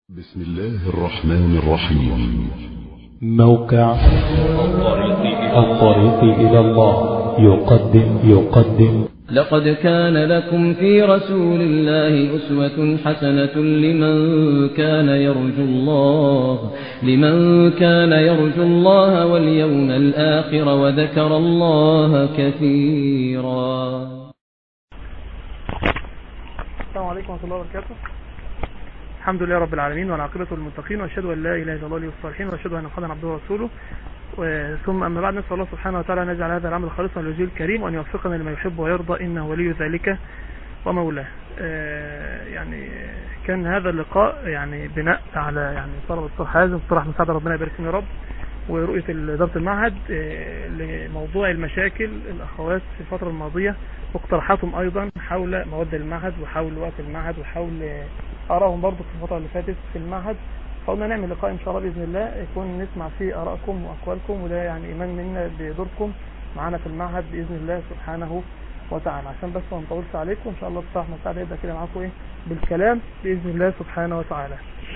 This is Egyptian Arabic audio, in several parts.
بسم الله الرحمن الرحيم موقع الطريق إلى الله يقدم يقدم لقد كان لكم في رسول الله أسوة حسنة لمن كان يرجو الله لمن كان يرجو الله واليوم الآخر وذكر الله كثيرا السلام عليكم ورحمة الله وبركاته الحمد لله رب العالمين والعاقبة للمتقين وأشهد أن لا إله إلا الله ولي الصالحين وأشهد أن محمدا عبده ورسوله و- ثم أما بعد نسأل الله سبحانه وتعالى أن يجعل هذا العمل خالصا لوجهه الكريم وأن يوفقنا لما يحب ويرضى إنه ولي ذلك ومولاه آه، يعني كان هذا اللقاء يعني بناء على يعني طلب الدكتور حازم الدكتور احمد سعد ربنا يبارك فيه يا رب ورؤية إدارة المعهد آه، لموضوع المشاكل الأخوات في الفترة الماضية واقتراحاتهم أيضا حول مواد المعهد وحول وقت المعهد وحول آه، آرائهم برضو في الفترة اللي فاتت في المعهد فقلنا نعمل لقاء إن شاء الله بإذن الله يكون نسمع فيه آرائكم وأقوالكم وده يعني إيمان منا بدوركم معانا في المعهد بإذن الله سبحانه وتعالى عشان بس ما نطولش عليكم إن شاء الله الدكتور أحمد سعد يبدأ كده معاكم إيه بالكلام بإذن الله سبحانه وتعالى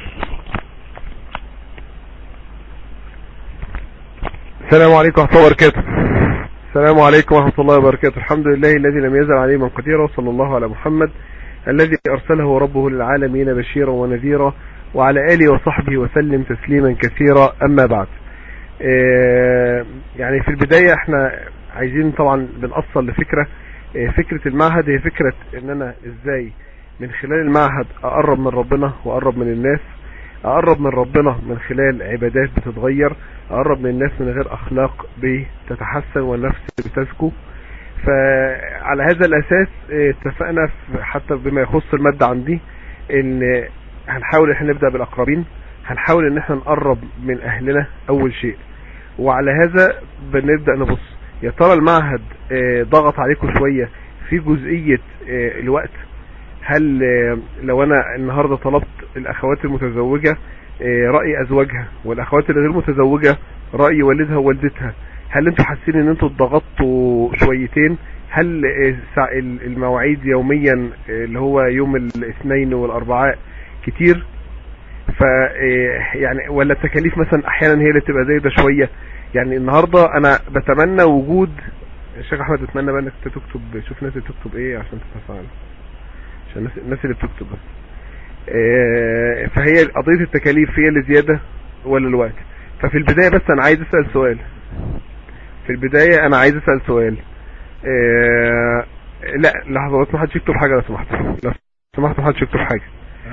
السلام عليكم ورحمة الله وبركاته السلام عليكم ورحمة الله وبركاته الحمد لله الذي لم يزل عليما قديرا وصلى الله على محمد الذي أرسله ربه للعالمين بشيرا ونذيرا وعلى آله وصحبه وسلم تسليما كثيرا أما بعد آه، يعني في البداية احنا عايزين طبعا بنأصل لفكرة آه، فكرة المعهد هي فكرة ان انا ازاي من خلال المعهد اقرب من ربنا واقرب من الناس اقرب من ربنا من خلال عبادات بتتغير اقرب من الناس من غير اخلاق بتتحسن والنفس بتزكو فعلى هذا الاساس اه، اتفقنا في- حتى بما يخص المادة عندي ان هنحاول ان احنا نبدأ بالاقربين هنحاول ان احنا نقرب من اهلنا اول شيء وعلى هذا بنبدأ نبص يا ترى المعهد اه، ضغط عليكم شوية في جزئية اه، الوقت هل اه، لو انا النهاردة طلبت الاخوات المتزوجة اه، رأي ازواجها والاخوات اللي غير متزوجة رأي والدها ووالدتها هل انتوا حاسين ان انتوا ضغطتوا شويتين هل اه، سع- ال- المواعيد يوميا اه، اللي هو يوم الاثنين والاربعاء كتير ف اه، يعني ولا التكاليف مثلا احيانا هي اللي بتبقى زايده شويه يعني النهارده انا بتمنى وجود الشيخ احمد اتمنى بقى انك انت تكتب شوف الناس اللي بتكتب ايه عشان تتفاعل عشان الناس الناس اللي بتكتب بس اه، فهي قضيه التكاليف هي اللي زياده ولا الوقت ففي البدايه بس انا عايز اسال سؤال في البدايه انا عايز اسال سؤال اه، لا لحظه بس ما حدش يكتب حاجه لو سمحت لو سمحت ما حدش يكتب حاجه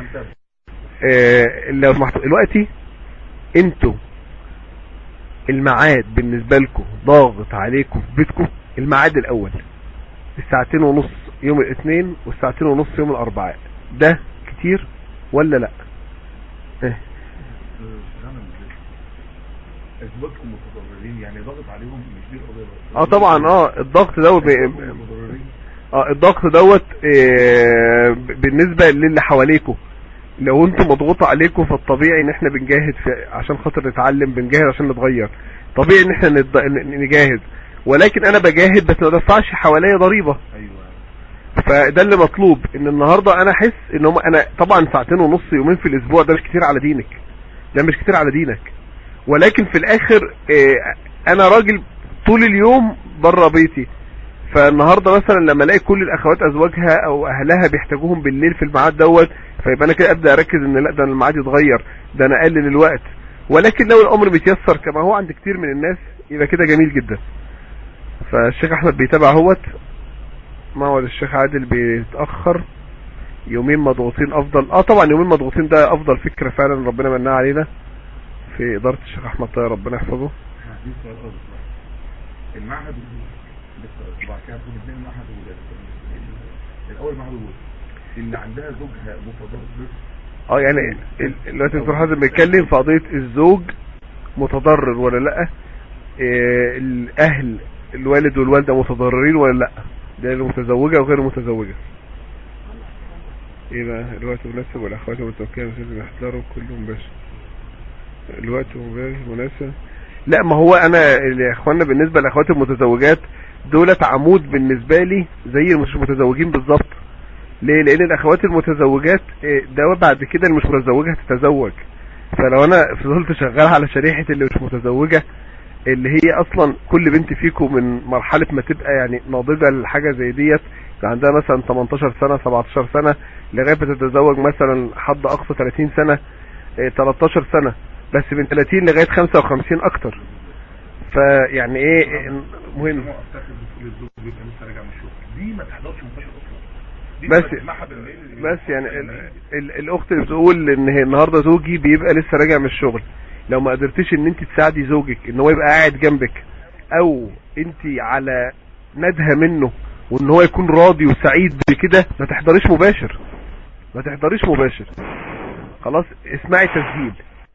آه، لو سمحتوا دلوقتي انتوا الميعاد بالنسبة لكم ضاغط عليكم في بيتكم الميعاد الاول الساعتين ونص يوم الاثنين والساعتين ونص يوم الاربعاء ده كتير ولا لا اه ازواجكم متضررين يعني ضغط عليهم مش دي القضيه بس. اه طبعا اه الضغط دوت ب- أزواجكم متضررين اه الضغط دوت آه، ب- بالنسبة للي حواليكم لو انتم مضغوط عليكم فالطبيعي ان احنا بنجاهد في عشان خاطر نتعلم بنجاهد عشان نتغير طبيعي ان احنا نض- ن- نجاهد ولكن انا بجاهد بس ما بدفعش حواليا ضريبة ايوه فده اللي مطلوب ان النهاردة انا احس ان هم انا طبعا ساعتين ونص يومين في الاسبوع ده مش كتير على دينك ده مش كتير على دينك ولكن في الاخر آه، انا راجل طول اليوم بره بيتي فالنهارده مثلا لما الاقي كل الاخوات ازواجها او اهلها بيحتاجوهم بالليل في الميعاد دوت فيبقى انا كده ابدا اركز ان لا ده أنا الميعاد يتغير ده انا اقلل الوقت ولكن لو الامر متيسر كما هو عند كتير من الناس يبقى كده جميل جدا فالشيخ احمد بيتابع اهوت موعد الشيخ عادل بيتاخر يومين مضغوطين افضل اه طبعا يومين مضغوطين ده افضل فكره فعلا ربنا منها علينا في اداره الشيخ احمد طاهر ربنا يحفظه دي سؤال خالص بقى. المعهد لسه وبعد كده هتكون اثنين معهد وولاد الاول معهد وولاد اللي عندها زوجها متضرر اه يعني ال- دلوقتي الدكتور حازم بيتكلم في قضيه الزوج متضرر ولا لا إيه الاهل الوالد والوالده متضررين ولا لا ده المتزوجه وغير المتزوجه ايه بقى الوقت مناسب والاخوات المتوكله مش لازم يحضروا كلهم باشا الوقت غير مناسب لا ما هو انا يا اخوانا بالنسبه للاخوات المتزوجات دولت عمود بالنسبه لي زي مش متزوجين بالظبط ليه لان الاخوات المتزوجات إيه، ده بعد كده اللي مش متزوجه هتتزوج فلو انا فضلت شغال على شريحه اللي مش متزوجه اللي هي اصلا كل بنت فيكم من مرحله ما تبقى يعني ناضجه لحاجه زي ديت يبقى عندها مثلا 18 سنه 17 سنه لغايه ما تتزوج مثلا حد اقصى 30 سنه إيه، 13 سنه بس من 30 لغايه 55 اكتر فيعني ايه إيه، مهم هو افتكر بتقول الزوج بيبقى لسه راجع من الشغل دي ما تحضرش منتشر اصلا دي بس- بتبقى تسمعها بالليل بس يعني ال ال الاخت اللي بتقول ان هي النهارده زوجي بيبقى لسه راجع من الشغل لو ما قدرتيش ان انت تساعدي زوجك ان هو يبقى قاعد جنبك او انت على ندهه منه وان هو يكون راضي وسعيد بكده ما تحضريش مباشر ما تحضريش مباشر خلاص اسمعي تسجيل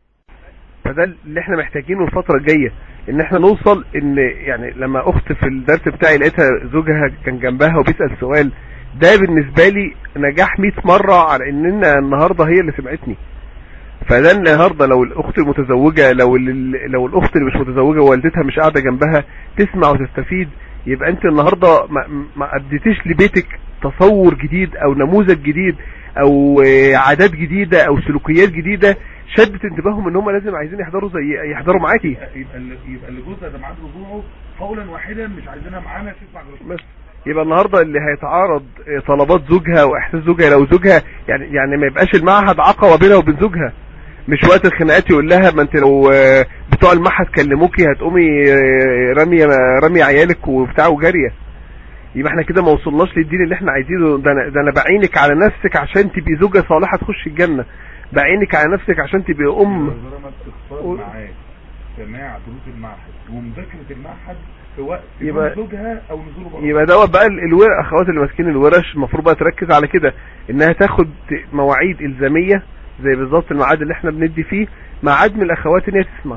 فده اللي احنا محتاجينه الفترة الجاية ان احنا نوصل ان يعني لما اخت في الدرس بتاعي لقيتها زوجها كان جنبها وبيسأل سؤال ده بالنسبة لي نجاح 100 مرة على ان النهاردة هي اللي سمعتني فده النهاردة لو الاخت المتزوجة لو ال- لو الاخت اللي مش متزوجة ووالدتها مش قاعدة جنبها تسمع وتستفيد يبقى انت النهاردة ما, ما اديتيش لبيتك تصور جديد او نموذج جديد او آه، عادات جديدة او سلوكيات جديدة شدت انتباههم ان هم لازم عايزين يحضروا زي يحضروا معاكي يبقى يبقى اللي يبقى اللي جوزها ده ميعاد رجوعه قولا واحدا مش عايزينها معانا تسمع غير بس يبقى النهارده اللي هيتعارض آه، طلبات زوجها واحساس زوجها لو زوجها يعني يعني ما يبقاش المعهد عقبه بينها وبين زوجها مش وقت الخناقات يقول لها ما انت لو آه، بتوع المعهد كلموكي هتقومي آه، راميه راميه عيالك وبتاع وجاريه يبقى احنا كده ما وصلناش للدين اللي احنا عايزينه ده انا ده انا بعينك على نفسك عشان تبقي زوجه صالحه تخش الجنه بعينك على نفسك عشان تبقي ام ما تختار معاه سماع دروس المعهد ومذاكره المعهد في وقت يبقى- يبقى زوجها او نزوله بره يبقى دوت بقى ال- الورق اخوات اللي ماسكين الورش المفروض بقى تركز على كده انها تاخد مواعيد الزاميه زي بالظبط الميعاد اللي احنا بندي فيه ميعاد من الاخوات ان هي تسمع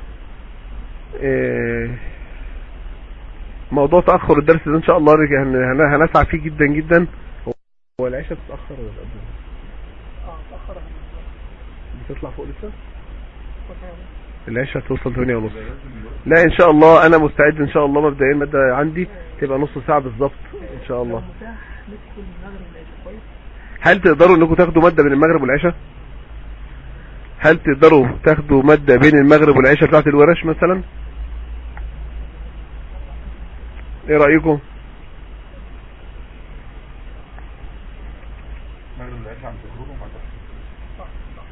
إيه، موضوع تاخر الدرس ده ان شاء الله رجع- هن- هن- هنسعى فيه جدا جدا هو العشاء بتتاخر ولا قبل اه اتاخر بتطلع فوق لسه العشاء توصل 8 ونص لا ان شاء الله انا مستعد ان شاء الله مبدئيا الماده عندي تبقى نص ساعه بالظبط ان شاء الله متاح ندخل المغرب العشاء كويس هل تقدروا انكم تاخدوا مادة بين المغرب والعشاء هل تقدروا تاخدوا مادة بين المغرب والعشاء بتاعت الورش مثلا ايه رأيكم مغرب العشاء عم تخرجوا مع بعض.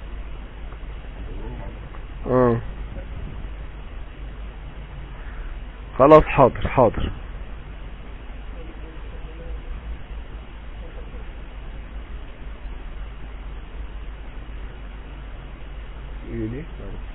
اه خلاص حاضر حاضر ايه ليه؟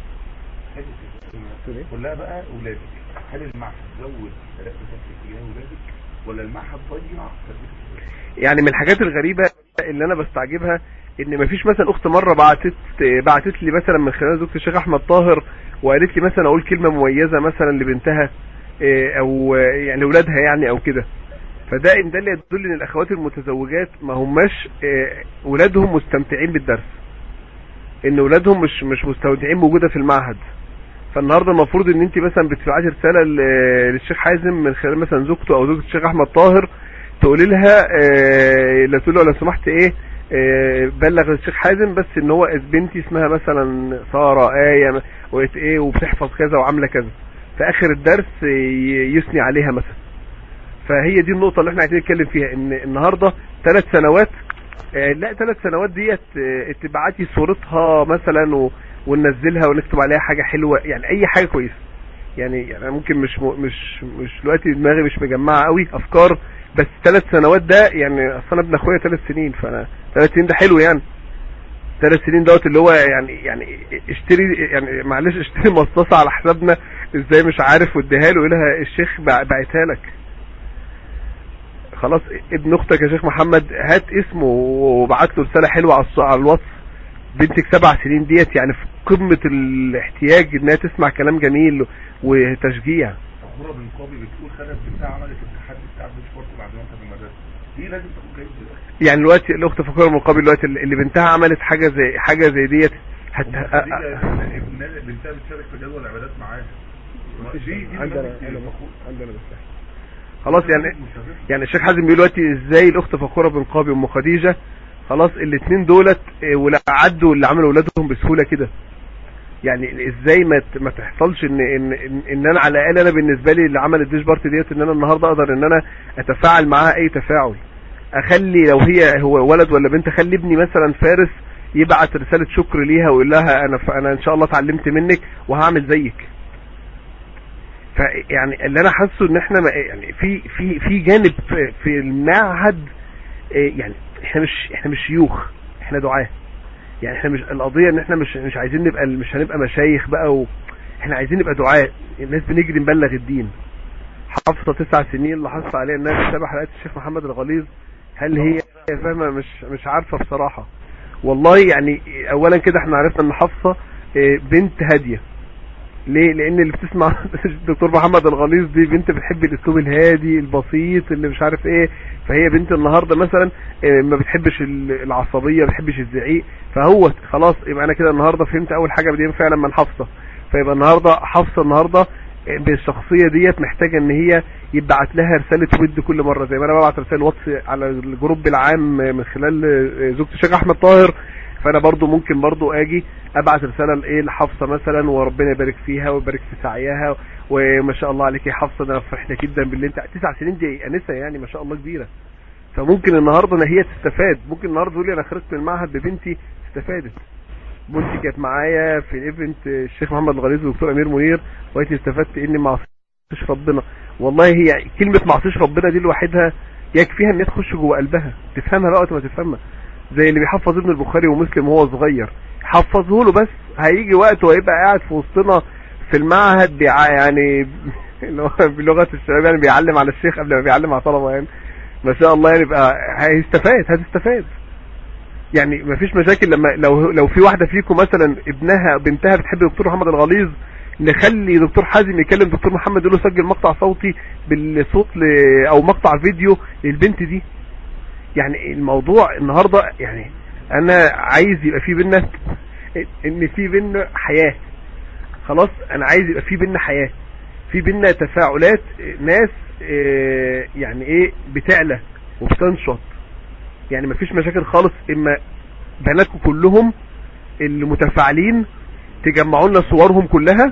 قول لها بقى اولادك هل المعهد زود تركيزك اتجاه اولادك ولا المعهد ضيع تركيزك يعني من الحاجات الغريبة اللي انا بستعجبها ان مفيش مثلا اخت مرة بعتت بعتت لي مثلا من خلال زوجة الشيخ احمد طاهر وقالت لي مثلا اقول كلمة مميزة مثلا لبنتها إيه، او يعني لاولادها يعني او كده فده ان ده اللي يدل ان الاخوات المتزوجات ما هماش إيه، ولادهم مستمتعين بالدرس ان ولادهم مش مش مستودعين بوجودها في المعهد فالنهارده المفروض ان انت مثلا بتبعتي رساله ل- للشيخ حازم من خلال مثلا زوجته او زوجة الشيخ احمد طاهر تقولي لها آه، لا تقول له لو سمحت ايه آه، بلغ الشيخ حازم بس ان هو بنتي اسمها مثلا ساره ايه وقت ايه وبتحفظ كذا وعامله كذا في اخر الدرس ي- يثني عليها مثلا فهي دي النقطه اللي احنا عايزين نتكلم فيها ان النهارده ثلاث سنوات آه، لا ثلاث سنوات ديت آه، تبعتي صورتها مثلا و... وننزلها ونكتب عليها حاجه حلوه يعني اي حاجه كويسه يعني يعني أنا ممكن مش م... مش مش دلوقتي دماغي مش مجمعه قوي افكار بس ثلاث سنوات ده يعني اصل انا ابن اخويا ثلاث سنين فانا ثلاث سنين ده حلو يعني ثلاث سنين دوت اللي هو يعني يعني اشتري يعني معلش اشتري مصاصه على حسابنا ازاي مش عارف واديها له لها الشيخ بع- بعتها لك خلاص ابن اختك يا شيخ محمد هات اسمه وبعت له رساله حلوه على الص- على الواتس بنتك سبع سنين ديت يعني في قمه الاحتياج انها تسمع كلام جميل وتشجيع الصوره بن قابي بتقول خدت بتاع عملت التحدي بتاع السبورت بعد ما كانت في المدرسه دي لازم تكون جايز دلوقتي يعني دلوقتي الاخت فكره المقابل دلوقتي اللي بنتها عملت حاجه زي حاجه زي ديت هت... ابن بنتها بتشارك في جدول العبادات معاه دي دي عندنا نماذج انا فخور. عندنا بس خلاص يعني يعني الشيخ حازم بيقول دلوقتي ازاي الاخت فخوره بن قابي وام خديجه خلاص الاثنين دولت اه، ولا عدوا اللي عملوا اولادهم بسهوله كده يعني ازاي ما ت- ما تحصلش ان ان ان, إن انا على الاقل انا بالنسبه لي اللي عمل الديش بارتي ديت ان انا النهارده اقدر ان انا اتفاعل معاها اي تفاعل اخلي لو هي هو ولد ولا بنت اخلي ابني مثلا فارس يبعت رساله شكر ليها ويقول لها انا ف- انا ان شاء الله اتعلمت منك وهعمل زيك فيعني اللي انا حاسه ان احنا ما- يعني في في في جانب في- في المعهد إيه، يعني احنا مش احنا مش شيوخ احنا دعاه يعني احنا مش القضيه ان احنا مش مش عايزين نبقى مش هنبقى مشايخ بقى و احنا عايزين نبقى دعاه الناس بنجري نبلغ الدين حافظه تسع سنين لاحظت عليها انها بتتابع حلقات الشيخ محمد الغليظ هل هي فاهمه مش مش عارفه بصراحه والله يعني اولا كده احنا عرفنا ان حافظه إيه، بنت هاديه ليه لان اللي بتسمع الدكتور محمد الغليظ دي بنت بتحب الاسلوب الهادي البسيط اللي مش عارف ايه فهي بنت النهارده مثلا آه، ما بتحبش ال- العصبيه ما بتحبش الزعيق فهو خلاص يبقى انا كده النهارده فهمت اول حاجه بدي فعلا من حفصه فيبقى النهارده حفصه النهارده آه، بالشخصيه ديت محتاجه ان هي يبعت لها رساله ود كل مره زي ما انا ببعت رسائل واتس على الجروب العام آه، من خلال آه، زوجة الشيخ احمد طاهر فانا برضو ممكن برضو اجي ابعت رساله لايه لحفصه مثلا وربنا يبارك فيها ويبارك في سعيها وما شاء الله عليك يا حفصه انا فرحنا جدا باللي انت تسع سنين دي انسه يعني ما شاء الله كبيره فممكن النهارده ان هي تستفاد ممكن النهارده تقول لي انا خرجت من المعهد ببنتي استفادت بنتي كانت معايا في ايفنت الشيخ محمد الغليظ والدكتور امير منير وقالت لي استفدت اني ما عصيتش ربنا والله هي كلمه ما عصيتش ربنا دي لوحدها يكفيها ان هي تخش جوه قلبها تفهمها بقى وقت ما تفهمها زي اللي بيحفظ ابن البخاري ومسلم وهو صغير حفظه له بس هيجي وقت وهيبقى قاعد في وسطنا في المعهد بيع يعني اللي هو بلغه الشباب يعني بيعلم على الشيخ قبل ما بيعلم على طلبه يعني ما شاء الله يعني يبقى هيستفاد هتستفاد يعني ما فيش مشاكل لما لو لو في واحده فيكم مثلا ابنها بنتها بتحب دكتور محمد الغليظ نخلي دكتور حازم يكلم دكتور محمد يقول له سجل مقطع صوتي بالصوت ل... او مقطع فيديو للبنت دي يعني الموضوع النهارده يعني انا عايز يبقى في بينا ان في بينا حياه خلاص انا عايز يبقى في بينا حياه في بينا تفاعلات ناس آه، يعني ايه بتعلى وبتنشط يعني مفيش مشاكل خالص اما بناتكم كلهم اللي متفاعلين تجمعوا لنا صورهم كلها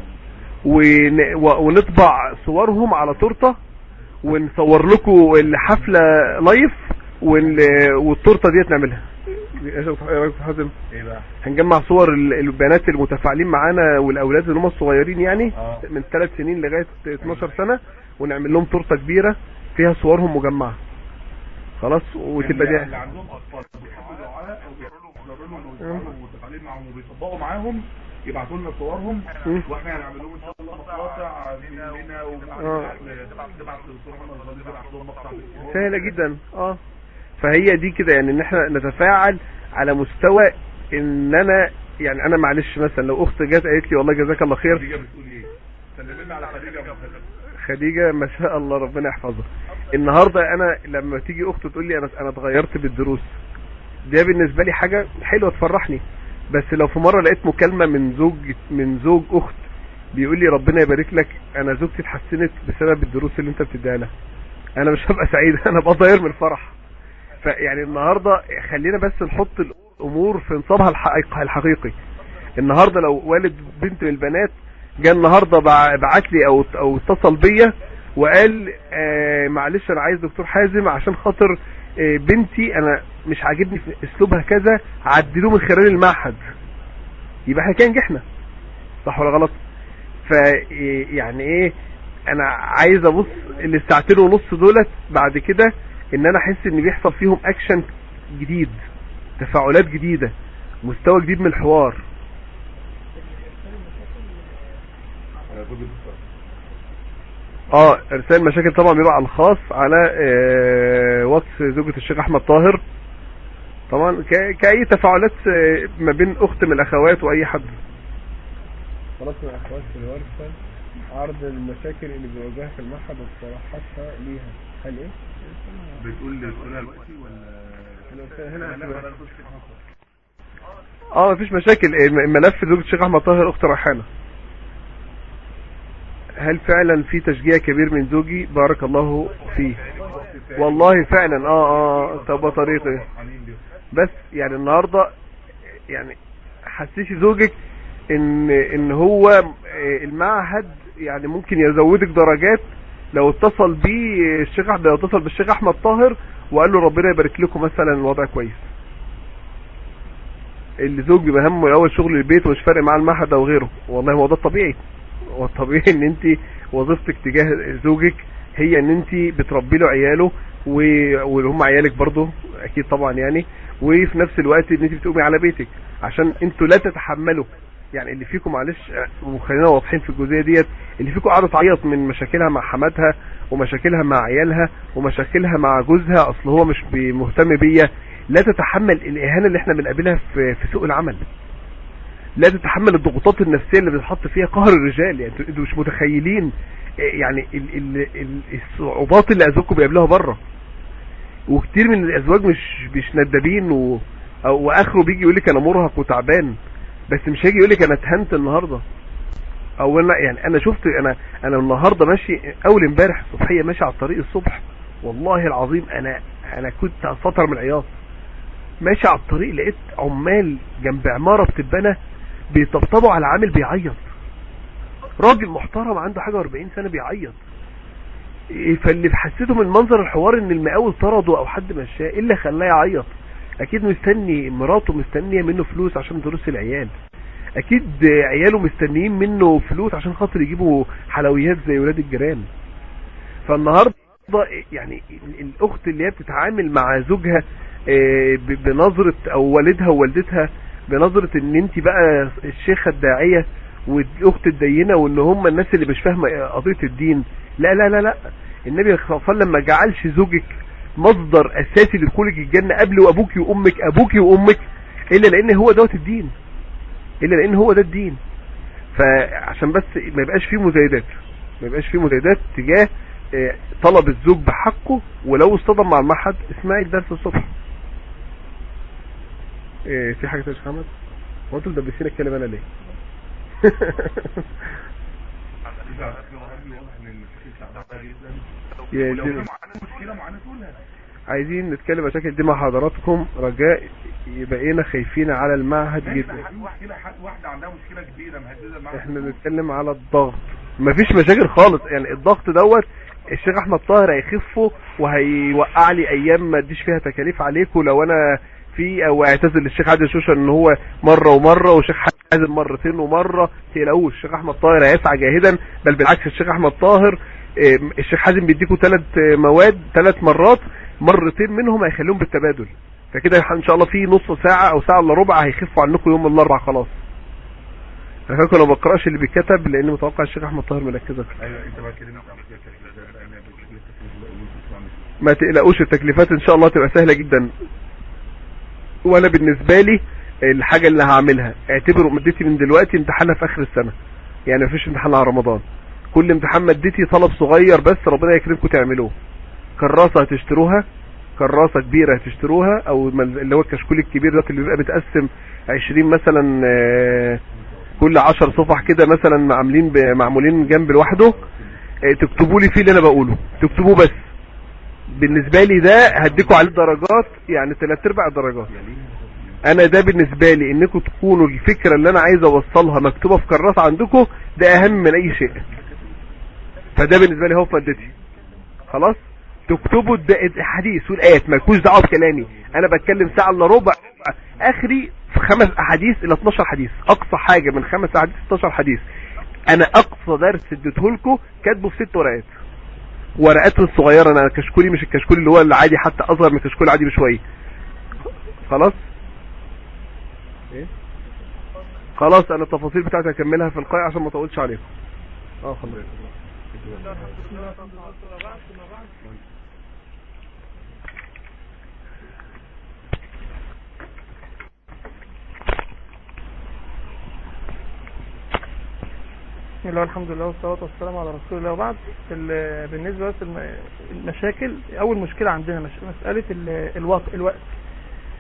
ون- و- ونطبع صورهم على تورته ونصور لكم الحفله لايف وال- والتورته ديت نعملها يا شيخ حازم ايه بقى هنجمع صور ال- البنات المتفاعلين معانا والاولاد اللي هم الصغيرين يعني اه من 3 سنين لغايه 12 سنه ونعمل لهم تورته كبيره فيها صورهم مجمعه خلاص وتبقى اللي دي اللي عندهم اطفال بيحبوا دعاء او بيعملوا بيعملوا لهم ويتفاعلوا ومتفاعلين معاهم وبيطبقوا معاهم يبعتوا لنا صورهم مم. واحنا هنعمل لهم ان شاء الله مقاطع مننا آه. ونبعت للدكتور محمد الغالي يبعت لهم مقطع بالتليفون. سهلة جدا اه فهي دي كده يعني ان احنا نتفاعل على مستوى ان انا يعني انا معلش مثلا لو اخت جت قالت لي والله جزاك الله خير خديجه بتقول ايه سلمي لنا على خديجه أبو خالد. خديجة ما شاء الله ربنا يحفظها النهاردة انا لما تيجي اخت تقول لي انا انا اتغيرت بالدروس ده بالنسبة لي حاجة حلوة تفرحني بس لو في مرة لقيت مكالمة من زوج من زوج اخت بيقول لي ربنا يبارك لك انا زوجتي اتحسنت بسبب الدروس اللي انت بتديها لها انا مش هبقى سعيد انا ابقى طاير من الفرح فيعني النهارده خلينا بس نحط الامور في نصابها الحقيقي الحقيقي النهارده لو والد بنت من البنات جه النهارده بع- بعت لي او او اتصل بيا وقال آه معلش انا عايز دكتور حازم عشان خاطر آه بنتي انا مش عاجبني في اسلوبها كذا عدلوه من خلال المعهد يبقى احنا كده نجحنا صح ولا غلط ف يعني ايه انا عايز ابص الساعتين ونص دولت بعد كده ان انا احس ان بيحصل فيهم اكشن جديد تفاعلات جديدة مستوى جديد من الحوار آه، زوج الدكتور. اه ارسال مشاكل طبعا بيبقى على الخاص على آه واتس زوجة الشيخ احمد طاهر طبعا ك- كأي تفاعلات آه، ما بين اخت من الاخوات واي حد خلاص من الاخوات في الورشة عرض المشاكل اللي بيواجهها في المعهد واقتراحاتها ليها هل ايه؟ بتقول لي تقولها دلوقتي ولا هنا لا، هنا لا، لا، نخش كده خلاص. اه مفيش مشاكل آه، م- ملف زوجة الشيخ احمد طاهر اخت ريحانة هل فعلا في تشجيع كبير من زوجي بارك الله فيه والله فعلا اه اه طب طريقي بس يعني النهاردة يعني حسيش زوجك ان ان هو آه، المعهد يعني ممكن يزودك درجات لو اتصل بيه الشيخ احمد لو اتصل بالشيخ احمد طاهر وقال له ربنا يبارك لكم مثلا الوضع كويس اللي زوج بيبقى همه الاول شغل البيت ومش فارق معاه المعهد او غيره والله هو ده الطبيعي هو الطبيعي ان انت وظيفتك تجاه زوجك هي ان انت بتربي له عياله و- وهم عيالك برضه اكيد طبعا يعني وفي نفس الوقت ان انت بتقومي على بيتك عشان انتوا لا تتحملوا يعني اللي فيكم معلش آه، وخلينا واضحين في الجزئيه ديت اللي فيكم قاعده تعيط من مشاكلها مع حماتها ومشاكلها مع عيالها ومشاكلها مع جوزها اصل هو مش بي- مهتم بيا لا تتحمل الاهانه اللي احنا بنقابلها في في سوق العمل لا تتحمل الضغوطات النفسيه اللي بتتحط فيها قهر الرجال يعني انتوا انتوا مش متخيلين آه، يعني ال ال ال الصعوبات اللي ازواجكم بيقابلوها بره وكتير من الازواج مش مش ندابين و أو واخره بيجي يقول لك انا مرهق وتعبان بس مش هيجي يقول لك انا اتهنت النهارده او انا يعني انا شفت انا انا النهارده ماشي اول امبارح الصبحيه ماشي على الطريق الصبح والله العظيم انا انا كنت هفطر من العياط ماشي على الطريق لقيت عمال جنب عماره بتتبنى بيطبطبوا على عامل بيعيط راجل محترم عنده حاجه 40 سنه بيعيط إيه فاللي حسيته من منظر الحوار ان المقاول طرده او حد مشاه ايه اللي خلاه يعيط اكيد مستني مراته مستنيه منه فلوس عشان دروس العيال اكيد عياله مستنيين منه فلوس عشان خاطر يجيبوا حلويات زي ولاد الجيران فالنهارده يعني ال- الاخت اللي هي بتتعامل مع زوجها آه، ب- بنظرة او والدها ووالدتها بنظرة ان انت بقى الشيخة الداعية والاخت الدينة وان هم الناس اللي مش فاهمة قضية الدين لا لا لا لا النبي صلى الله عليه وسلم ما جعلش زوجك مصدر اساسي لدخولك الجنة قبل وابوك وامك ابوك وامك الا لان هو دوت الدين الا لان هو ده الدين فعشان بس ما يبقاش فيه مزايدات ما يبقاش فيه مزايدات تجاه آه، طلب الزوج بحقه ولو اصطدم مع المعهد اسمعي الدرس الصبح إيه في حاجه تانية يا محمد هو انتوا مدبسين الكلام انا ليه إذا واضح إن المشاكل صعبة جدا يا ولو دي- في معانا مشكلة معانا تقولها عايزين نتكلم مشاكل دي مع حضراتكم رجاء بقينا خايفين على المعهد ماشي، جدا في مشكلة حد- واحدة عندها مشكلة كبيرة مهددة معاها احنا بنتكلم على الضغط مفيش مشاكل خالص يعني الضغط دوت الشيخ احمد طاهر هيخفه وهيوقع لي ايام ما اديش فيها تكاليف عليكم لو انا في او اعتذر للشيخ عادل شوشه ان هو مره ومره والشيخ حازم مرتين ومره تقلقوش الشيخ احمد طاهر هيسعى جاهدا بل بالعكس الشيخ احمد طاهر اه، الشيخ حازم بيديكوا ثلاث مواد ثلاث مرات مرتين منهم هيخليهم بالتبادل فكده ان شاء الله في نص ساعه او ساعه الا ربع هيخفوا عنكم يوم الاربع خلاص انا فاكر ما بقراش اللي بيتكتب لان متوقع الشيخ احمد طاهر مركزه فيه. ايوه انت بقى كلمت عن مشكلة التكليف ده، لأن مشكلة التكليف ده، وانت ما تقلقوش التكليفات ان شاء الله تبقى سهله جدا وانا بالنسبه لي الحاجه اللي هعملها اعتبروا مادتي من دلوقتي امتحانها في اخر السنه يعني مفيش امتحان على رمضان كل امتحان مادتي طلب صغير بس ربنا يكرمكم تعملوه كراسه هتشتروها كراسه كبيره هتشتروها او مل- اللي هو الكشكول الكبير ده اللي بيبقى متقسم 20 مثلا آه، كل 10 صفح كده مثلا عاملين ب- معمولين جنب لوحده آه، تكتبوا لي فيه اللي انا بقوله تكتبوه بس بالنسبه لي ده هديكوا عليه درجات يعني ثلاث ارباع درجات انا ده بالنسبه لي انكم تكونوا الفكره اللي انا عايز اوصلها مكتوبه في كراسه عندكم ده اهم من اي شيء فده بالنسبه لي هو في مادتي خلاص تكتبوا الد- الحديث والايات مالكوش دعوه بكلامي انا بتكلم ساعه الا ربع اخري في خمس احاديث الى 12 حديث اقصى حاجه من خمس احاديث 12 حديث انا اقصى درس اديته لكم كاتبه في ست ورقات ورقات الصغيره انا كشكولي مش الكشكول اللي هو العادي حتى اصغر من الكشكول العادي بشويه خلاص ايه خلاص انا التفاصيل بتاعتي هكملها في القاء عشان ما اطولش عليكم اه خلاص بسم الله والحمد لله والصلاة والسلام على رسول الله وبعد ال- بالنسبة بس الم- المشاكل أول مشكلة عندنا مش مسألة ال- الوقت الوقت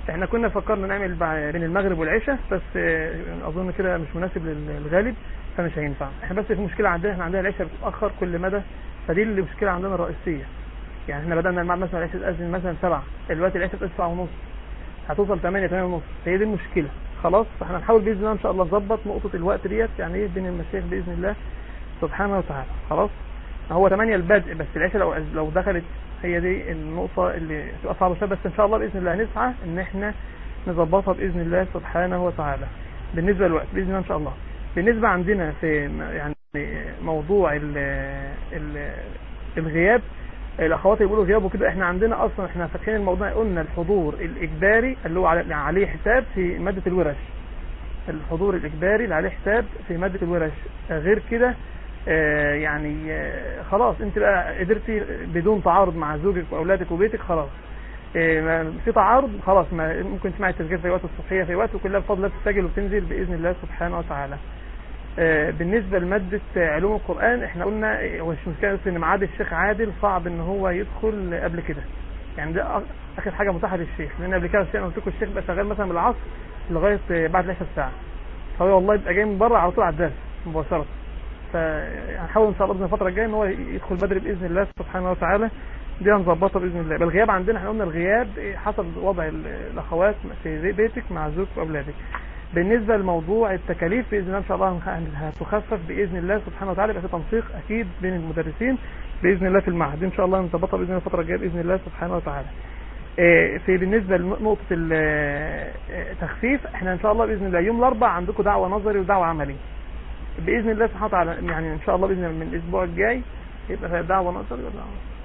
احنا كنا فكرنا نعمل بع- بين المغرب والعشاء بس آه، اظن كده مش مناسب للغالب فمش هينفع احنا بس في مشكله عندنا احنا عندنا العشاء بتتاخر كل مدى فدي المشكله عندنا الرئيسيه يعني احنا بدانا الميعاد مثلا العشاء تاذن مثلا 7 دلوقتي العشاء بتاذن 7 ونص هتوصل 8 8 ونص هي دي المشكله خلاص فاحنا نحاول باذن الله ان شاء الله نظبط نقطه الوقت ديت يعني ايه بين المشايخ باذن الله سبحانه وتعالى خلاص هو 8 البدء بس العشاء لو لو دخلت هي دي النقطه اللي تبقى صعبه شويه بس ان شاء الله باذن الله هنسعى ان احنا نظبطها باذن الله سبحانه وتعالى بالنسبه للوقت باذن الله ان شاء الله بالنسبه عندنا في م- يعني موضوع ال ال الغياب الاخوات اللي بيقولوا غياب وكده احنا عندنا اصلا احنا فاتحين الموضوع قلنا الحضور الاجباري اللي هو على- عليه حساب في ماده الورش الحضور الاجباري اللي عليه حساب في ماده الورش غير كده آه، يعني آه، خلاص انت بقى قدرتي بدون تعارض مع زوجك واولادك وبيتك خلاص آه، ما- في تعارض خلاص ما ممكن تسمعي التسجيل في وقت الصبحيه في وقت وكلها بفضل الله بتسجل وبتنزل باذن الله سبحانه وتعالى آه، بالنسبه لماده علوم القران احنا قلنا آه، هو مش مشكله بس ان ميعاد الشيخ عادل صعب ان هو يدخل قبل كده يعني ده أ- اخر حاجه متاحه للشيخ لان قبل كده الشيخ أنا قلت لكم الشيخ بقى شغال مثلا من العصر لغايه آه، بعد العشاء الساعه فهو والله يبقى جاي من بره على طول على الدرس مباشره فهنحاول ان شاء الله باذن الفتره الجايه ان هو يدخل بدري باذن الله سبحانه وتعالى دي هنظبطها باذن الله بالغياب عندنا احنا قلنا الغياب إيه، حسب وضع ال- الاخوات في بيتك مع زوجك واولادك بالنسبه لموضوع التكاليف باذن الله ان شاء الله هن- هتخفف باذن الله سبحانه وتعالى يبقى في تنسيق اكيد بين المدرسين باذن الله في المعهد ان شاء الله نظبطها باذن الله الفتره الجايه باذن الله سبحانه وتعالى إيه، في بالنسبه لنقطه التخفيف احنا ان شاء الله باذن الله يوم الاربعاء عندكم دعوه نظري ودعوه عملي باذن الله سبحانه وتعالى يعني ان شاء الله باذن الله من الاسبوع الجاي يبقى دعوه نظري ولا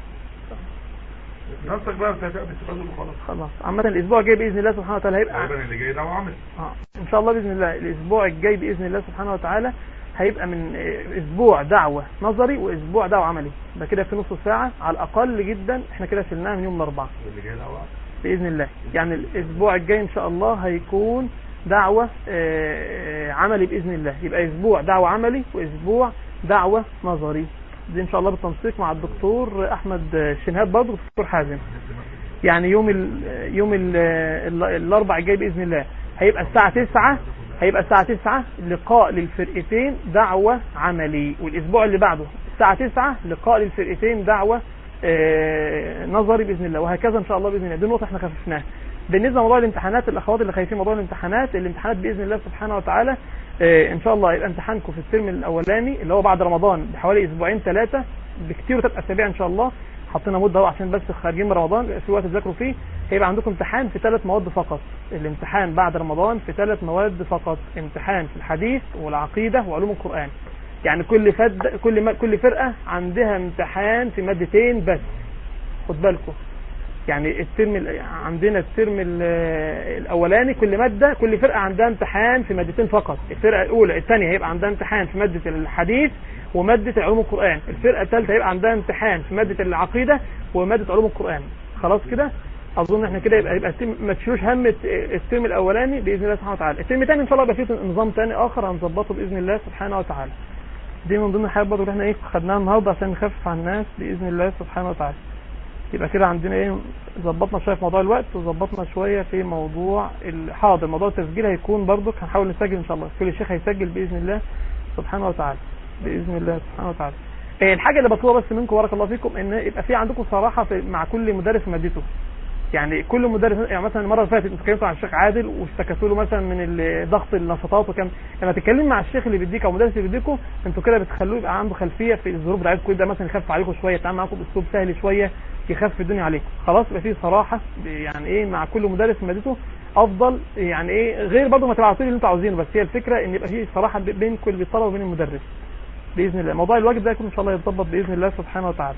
نفسك بقى انت هتقابل التفاضل وخلاص خلاص عامه الاسبوع الجاي باذن الله سبحانه وتعالى هيبقى غالبا اللي جاي ده وعمل آه. ان شاء الله باذن الله الاسبوع الجاي باذن الله سبحانه وتعالى هيبقى من آه، اسبوع دعوه نظري واسبوع دعوه عملي ده كده في نص ساعه على الاقل جدا احنا كده شلناها من يوم الاربعاء واللي جاي ده وعمل باذن الله يعني الاسبوع الجاي ان شاء الله هيكون دعوه آه، آه، عملي باذن الله يبقى اسبوع دعوه عملي واسبوع دعوه نظري دي ان شاء الله بالتنسيق مع الدكتور احمد شنهاد برضه والدكتور حازم يعني يوم ال يوم ال الاربع الجاي باذن الله هيبقى الساعه 9 هيبقى الساعه 9 لقاء للفرقتين دعوه عملي والاسبوع اللي بعده الساعه 9 لقاء للفرقتين دعوه آه، نظري باذن الله وهكذا ان شاء الله باذن الله دي نقطه احنا خففناها بالنسبه لموضوع الامتحانات الاخوات اللي خايفين موضوع الامتحانات الامتحانات باذن الله سبحانه وتعالى آه، ان شاء الله يبقى امتحانكم في الترم الاولاني اللي هو بعد رمضان بحوالي اسبوعين ثلاثه بكتير وثلاث اسابيع ان شاء الله حطينا مده اهو عشان بس خارجين من رمضان يبقى في وقت تذاكروا فيه هيبقى عندكم امتحان في ثلاث مواد فقط الامتحان بعد رمضان في ثلاث مواد فقط امتحان في الحديث والعقيده وعلوم القران يعني كل فد كل ما كل فرقه عندها امتحان في مادتين بس خد بالكم يعني الترم ال- عندنا الترم ال- الاولاني كل ماده كل فرقه عندها امتحان في مادتين فقط الفرقه الاولى الثانيه هيبقى عندها امتحان في ماده الحديث وماده علوم القران الفرقه الثالثه هيبقى عندها امتحان في ماده العقيده وماده علوم القران خلاص كده اظن احنا كده يبقى يبقى الترم- ما تشيلوش هم الت- الترم الاولاني باذن الله سبحانه وتعالى الترم الثاني ان شاء الله يبقى فيه نظام ثاني اخر هنظبطه باذن الله سبحانه وتعالى دي من ضمن الحاجات برضه اللي احنا ايه خدناها النهارده عشان نخفف عن الناس باذن الله سبحانه وتعالى يبقى كده عندنا ايه ظبطنا شويه في موضوع الوقت وظبطنا شويه في موضوع الحاضر موضوع التسجيل هيكون برضك هنحاول نسجل ان شاء الله كل شيخ هيسجل باذن الله سبحانه وتعالى باذن الله سبحانه وتعالى إيه الحاجه اللي بطلبها بس منكم بارك الله فيكم ان يبقى في عندكم صراحه في مع كل مدرس مادته يعني كل مدرس يعني مثلا المره اللي فاتت انتوا اتكلمتوا عن الشيخ عادل واشتكيتوا له مثلا من ال- ضغط النشاطات وكم لما تتكلم مع الشيخ اللي بيديك او المدرس اللي بيديكوا انتوا كده بتخلوه يبقى عنده خلفيه في الظروف بتاعتكم ده مثلا يخفف عليكم شويه يتعامل معاكم باسلوب سهل شويه يخفف الدنيا عليكم خلاص يبقى في صراحه يعني ايه مع كل مدرس مادته افضل يعني ايه غير برضه ما تبعتوا لي اللي انتوا عاوزينه بس هي الفكره ان يبقى في صراحه بين كل الطلبه وبين المدرس باذن الله موضوع الواجب ده يكون ان شاء الله يتظبط باذن الله سبحانه وتعالى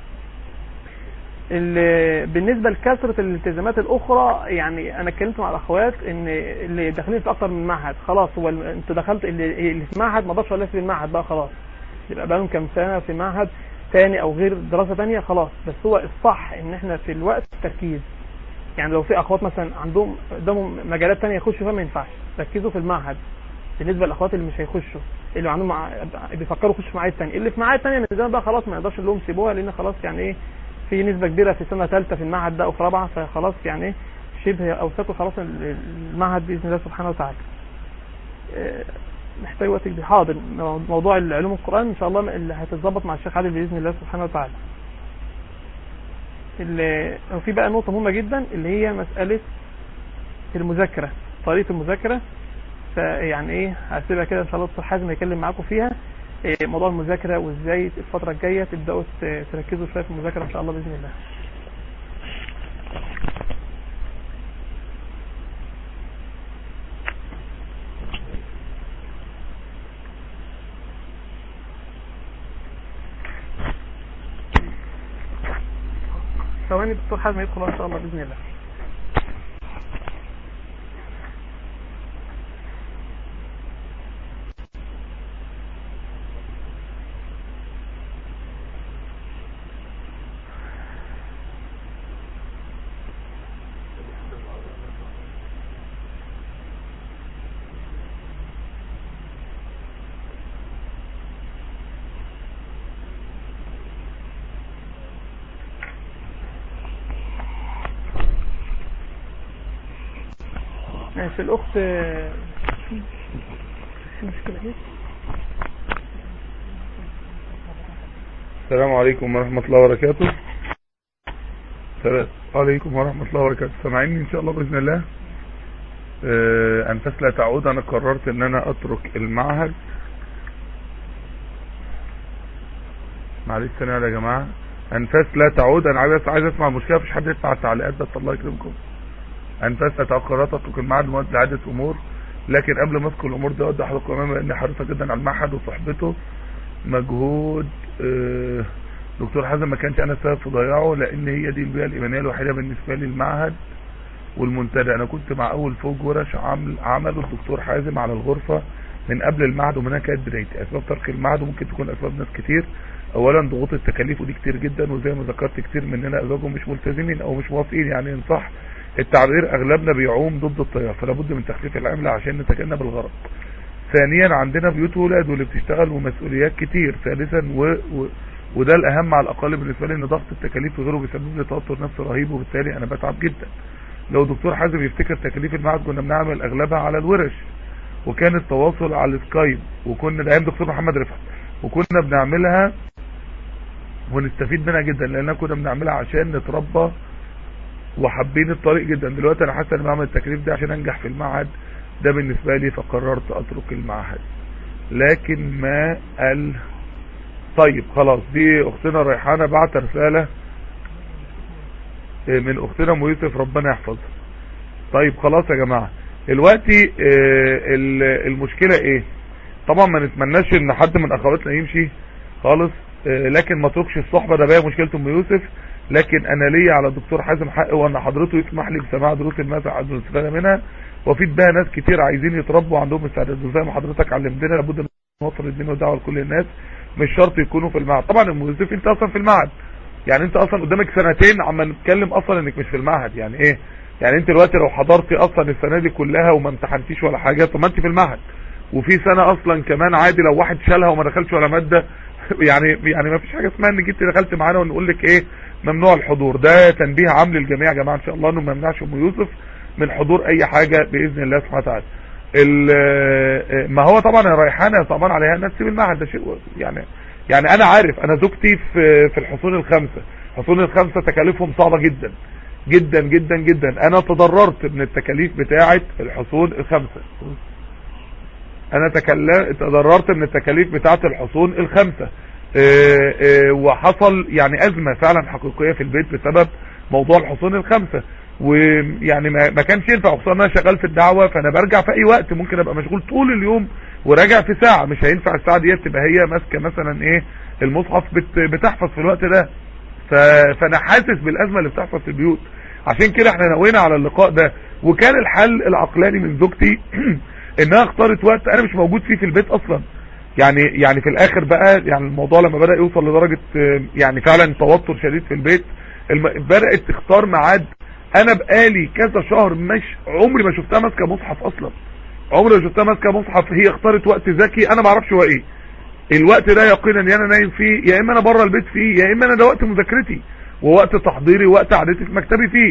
ال- بالنسبه لكثره الالتزامات الاخرى يعني انا اتكلمت مع الاخوات ان اللي داخلين في اكتر من معهد خلاص هو ال- انت دخلت اللي, اللي في معهد ما اقدرش اقول لك في المعهد بقى خلاص يبقى بقى لهم كام سنه في معهد تاني او غير دراسه تانية خلاص بس هو الصح ان احنا في الوقت تركيز يعني لو في اخوات مثلا عندهم قدامهم مجالات تانية يخشوا فيها ما ينفعش ركزوا في المعهد بالنسبه للاخوات اللي مش هيخشوا اللي عندهم مع... بيفكروا يخشوا في معاهد تانية اللي في معاهد تانية نزلنا بقى خلاص ما نقدرش نقول لهم سيبوها لان خلاص يعني ايه في نسبه كبيره في سنه ثالثه في المعهد ده او في رابعه فخلاص يعني ايه شبه اوثقوا خلاص ال- المعهد باذن الله سبحانه وتعالى آه، محتاج وقت كبير حاضر موضوع العلوم القران ان شاء الله اللي هتتظبط مع الشيخ عادل باذن الله سبحانه وتعالى اللي وفي بقى نقطه مهمه جدا اللي هي مساله المذاكره طريقه المذاكره فيعني ايه هسيبها كده ان شاء الله الدكتور حازم يتكلم معاكم فيها إيه موضوع المذاكره وازاي الفتره الجايه تبداوا ت- تركزوا شويه في المذاكره ان شاء الله باذن الله ثواني الدكتور حازم يدخل ان شاء الله باذن الله ماشي الاخت في مشكله ايه السلام عليكم ورحمة الله وبركاته السلام عليكم ورحمة الله وبركاته سامعيني ان شاء الله بإذن الله آه، انفاس لا تعود انا قررت ان انا اترك المعهد معلش ثانية يا جماعة انفاس لا تعود انا عايز عايز اسمع المشكلة مفيش حد يسمع التعليقات بس الله يكرمكم انفاس لا تعود قررت اترك المعهد لمدة لعدة امور لكن قبل ما اذكر الامور دي اوضح لكم امام اني حريصة جدا على المعهد وصحبته مجهود آه، دكتور حازم ما كانش انا السبب في ضياعه لان هي دي البيئه الايمانيه الوحيده بالنسبه لي المعهد والمنتدى انا كنت مع اول فوج ورش عمل عمله الدكتور حازم على الغرفه من قبل المعهد ومنها كانت بدايتي اسباب ترك المعهد وممكن تكون اسباب ناس كتير اولا ضغوط التكاليف ودي كتير جدا وزي ما ذكرت كتير مننا ازواجهم مش ملتزمين او مش موافقين يعني ان صح التعبير اغلبنا بيعوم ضد التيار فلا بد من تخفيف العمله عشان نتجنب الغرق ثانيا عندنا بيوت ولاد واللي بتشتغل ومسؤوليات كتير ثالثا و... و... وده الاهم على الاقل بالنسبه لي ان ضغط التكاليف وغيره بيسبب لي توتر نفسي رهيب وبالتالي انا بتعب جدا لو دكتور حازم يفتكر تكاليف المعهد كنا بنعمل اغلبها على الورش وكان التواصل على السكايب وكنا ده ايام دكتور محمد رفعت وكنا بنعملها ونستفيد منها جدا لان كنا بنعملها عشان نتربى وحابين الطريق جدا دلوقتي انا حاسس ان بعمل التكليف ده عشان انجح في المعهد ده بالنسبة لي فقررت اترك المعهد لكن ما قال طيب خلاص دي اختنا ريحانة بعت رسالة آه، من اختنا ام يوسف ربنا يحفظها طيب خلاص يا جماعة دلوقتي آه، ال- المشكلة ايه طبعا ما نتمناش ان حد من اخواتنا يمشي خالص آه، لكن ما تركش الصحبة ده بقى مشكلة ام يوسف لكن انا ليا على الدكتور حازم حق وان حضرته يسمح لي بسماع دروس المسح والاستفادة منها وفيد بها ناس كتير عايزين يتربوا عندهم استعداد وزي ما حضرتك علمتنا لابد من نوفر الدين والدعوه لكل الناس مش شرط يكونوا في المعهد طبعا الموظف انت اصلا في المعهد يعني انت اصلا قدامك سنتين عم نتكلم اصلا انك مش في المعهد يعني ايه يعني انت دلوقتي لو حضرتي اصلا السنه دي كلها وما امتحنتيش ولا حاجه طب ما انت في المعهد وفي سنه اصلا كمان عادي لو واحد شالها وما دخلش ولا ماده يعني يعني ما فيش حاجه اسمها انك انت دخلت معانا ونقول لك ايه ممنوع الحضور ده تنبيه عام للجميع يا جماعه ان شاء الله انه ما يمنعش ام يوسف من حضور اي حاجة باذن الله سبحانه وتعالى ال- ما هو طبعا يا ريحانه طبعا عليها الناس تسيب المعهد ده شيء يعني يعني انا عارف انا زوجتي في في الحصون الخمسه الحصون الخمسه تكاليفهم صعبه جدا جدا جدا جدا انا تضررت من التكاليف بتاعه الحصون الخمسه انا تكل- تضررت من التكاليف بتاعه الحصون الخمسه آه، آه، وحصل يعني ازمه فعلا حقيقيه في البيت بسبب موضوع الحصون الخمسه ويعني ما ما كانش ينفع خصوصا انا شغال في الدعوه فانا برجع في اي وقت ممكن ابقى مشغول طول اليوم وراجع في ساعه مش هينفع الساعه دي تبقى هي ماسكه مثلا ايه المصحف بت بتحفظ في الوقت ده ف- فانا حاسس بالازمه اللي بتحصل في البيوت عشان كده احنا نوينا على اللقاء ده وكان الحل العقلاني من زوجتي انها اختارت وقت انا مش موجود فيه في البيت اصلا يعني يعني في الاخر بقى يعني الموضوع لما بدا يوصل لدرجه آه، يعني فعلا توتر شديد في البيت الم... بدات تختار ميعاد انا بقالي كذا شهر مش عمري ما شفتها ماسكه مصحف اصلا عمري ما شفتها ماسكه مصحف هي اختارت وقت ذكي انا ما اعرفش هو ايه الوقت ده يقينا يا انا نايم فيه يا اما انا بره البيت فيه يا اما انا ده وقت مذاكرتي ووقت تحضيري ووقت قعدتي في مكتبي فيه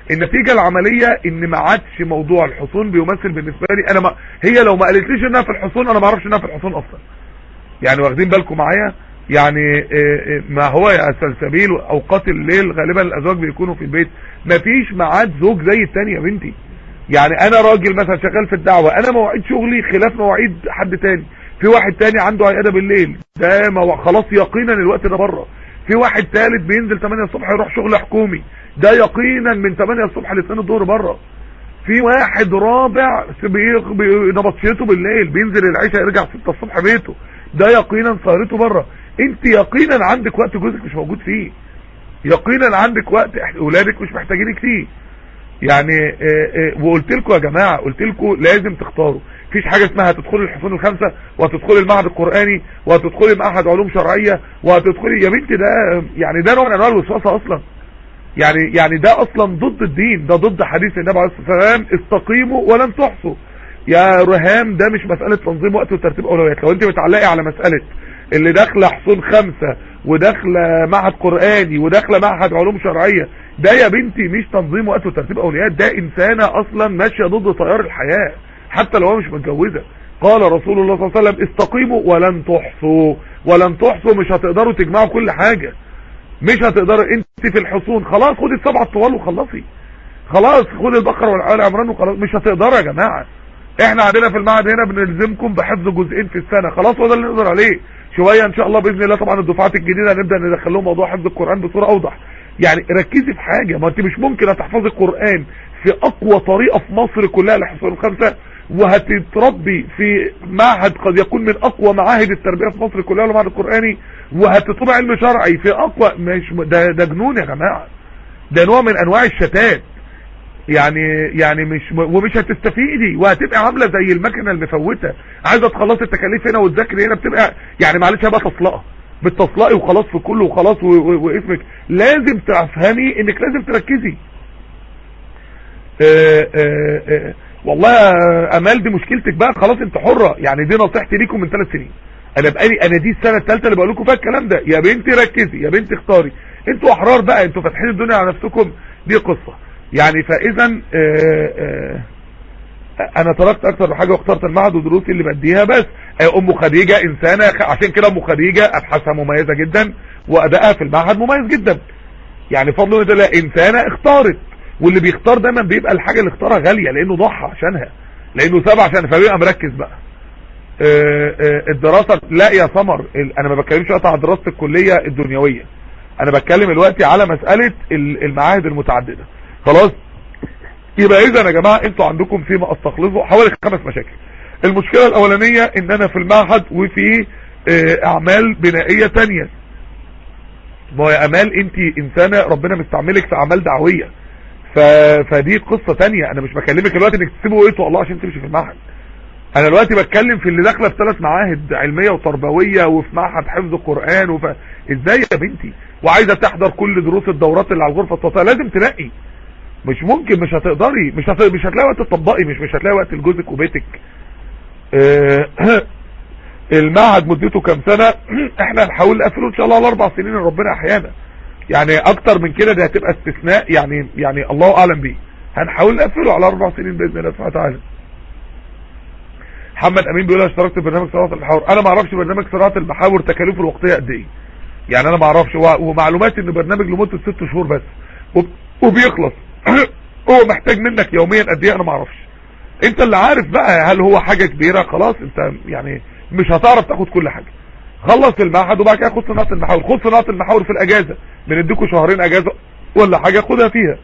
النتيجة العملية ان ما عادش موضوع الحصون بيمثل بالنسبة لي انا ما هي لو ما قالتليش انها في الحصون انا ما اعرفش انها في الحصون اصلا يعني واخدين بالكم معايا يعني آه، آه، ما هو يا سلسبيل اوقات الليل غالبا الازواج بيكونوا في البيت ما فيش ميعاد زوج زي التاني يا بنتي يعني انا راجل مثلا شغال في الدعوة انا مواعيد شغلي خلاف مواعيد حد تاني في واحد تاني عنده عيادة بالليل ده مو... خلاص يقينا الوقت ده بره في واحد ثالث بينزل 8 الصبح يروح شغل حكومي ده يقينا من 8 الصبح ل 2 الظهر بره في واحد رابع بي- بي- نبطشيته بالليل بينزل العشاء يرجع 6 الصبح بيته ده يقينا سهرته بره انت يقينا عندك وقت جوزك مش موجود فيه يقينا عندك وقت إح- اولادك مش محتاجينك فيه يعني آه، آه، وقلت لكم يا جماعه قلت لكم لازم تختاروا مفيش حاجه اسمها هتدخلي الحصون الخمسه وهتدخلي المعهد القراني وهتدخلي معهد علوم شرعيه وهتدخلي يا بنتي ده يعني ده نوع من انواع الوسوسه اصلا يعني يعني ده اصلا ضد الدين ده ضد حديث النبي عليه الصلاه والسلام استقيموا ولن تحصوا يا رهام ده مش مساله تنظيم وقت وترتيب اولويات لو انت متعلقه على مساله اللي داخله حصون خمسه وداخله معهد قراني وداخله معهد علوم شرعيه ده يا بنتي مش تنظيم وقت وترتيب اولويات ده انسانه اصلا ماشيه ضد تيار الحياه حتى لو هي مش متجوزه قال رسول الله صلى الله عليه وسلم استقيموا ولن تحصوا ولن تحصوا مش هتقدروا تجمعوا كل حاجه مش هتقدروا انت في الحصون خلاص خد السبعه الطوال وخلصي خلاص خد البقره والعال عمران وخلاص مش هتقدروا يا جماعه احنا عندنا في المعهد هنا بنلزمكم بحفظ جزئين في السنه خلاص هو ده اللي نقدر عليه شويه ان شاء الله باذن الله طبعا الدفعات الجديده هنبدا ندخل لهم موضوع حفظ القران بصوره اوضح يعني ركزي في حاجه ما انت مش ممكن هتحفظي القران في اقوى طريقه في مصر كلها لحفظ الخمسه وهتتربي في معهد قد يكون من اقوى معاهد التربيه في مصر كلها المعهد القراني وهتطلب علم شرعي في اقوى مش ده ده جنون يا جماعه ده نوع من انواع الشتات يعني يعني مش ومش هتستفيدي وهتبقى عامله زي المكنه المفوته عايزه تخلصي التكاليف هنا وتذاكري هنا بتبقى يعني معلش بقى تصلقه بتصلقي وخلاص في كله وخلاص و- و- واسمك لازم تفهمي انك لازم تركزي آه، آه، آه، والله يا امال دي مشكلتك بقى خلاص انت حره يعني دي نصيحتي ليكم من ثلاث سنين انا بقالي انا دي السنه الثالثه اللي بقول لكم فيها الكلام ده يا بنتي ركزي يا بنتي اختاري انتوا احرار بقى انتوا فاتحين الدنيا على نفسكم دي قصه يعني فاذا آه، آه، انا تركت اكتر من حاجه واخترت المعهد ودروسي اللي بديها بس آه، ام خديجه انسانه خ- عشان كده ام خديجه ابحاثها مميزه جدا وادائها في المعهد مميز جدا يعني فضل الله لا انسانه اختارت واللي بيختار دايما بيبقى الحاجه اللي اختارها غاليه لانه ضحى عشانها لانه ساب عشان فبيبقى مركز بقى آه، آه، الدراسه لا يا سمر ال- انا ما بتكلمش دلوقتي على دراسه الكليه الدنيويه انا بتكلم دلوقتي على مساله ال- المعاهد المتعدده خلاص يبقى اذا يا جماعه انتوا عندكم فيما استخلصه حوالي خمس مشاكل المشكله الاولانيه ان انا في المعهد وفي آه، اعمال بنائيه تانية ما هو يا امال انت انسانه ربنا مستعملك في اعمال دعويه ف... فدي قصه تانية انا مش بكلمك دلوقتي انك تسيبوا ايه الله عشان تمشي في المعهد انا دلوقتي بتكلم في اللي داخله في ثلاث معاهد علميه وتربويه وفي معهد حفظ قران وف... ازاي يا بنتي وعايزه تحضر كل دروس الدورات اللي على الغرفه الصوتيه لازم تنقي مش ممكن مش هتقدري مش هت... مش هتلاقي وقت تطبقي مش مش هتلاقي وقت لجوزك وبيتك آه، المعهد مدته كام سنه احنا هنحاول نقفله ان شاء الله على اربع سنين إن ربنا احيانا يعني اكتر من كده دي هتبقى استثناء يعني يعني الله اعلم بيه هنحاول نقفله على اربع سنين باذن الله سبحانه وتعالى محمد امين بيقول أنا اشتركت في برنامج صناعه المحاور انا ما اعرفش برنامج صناعه المحاور تكاليفه الوقتيه قد ايه يعني انا ما اعرفش و- ومعلوماتي ان برنامج لمده ست شهور بس وب- وبيخلص هو محتاج منك يوميا قد ايه انا ما اعرفش انت اللي عارف بقى هل هو حاجه كبيره خلاص انت يعني مش هتعرف تاخد كل حاجه خلص المعهد وبعد كده خد صناعه المحاور خد صناعه المحاور في الاجازه بنديكوا شهرين اجازه ولا حاجه خدها فيها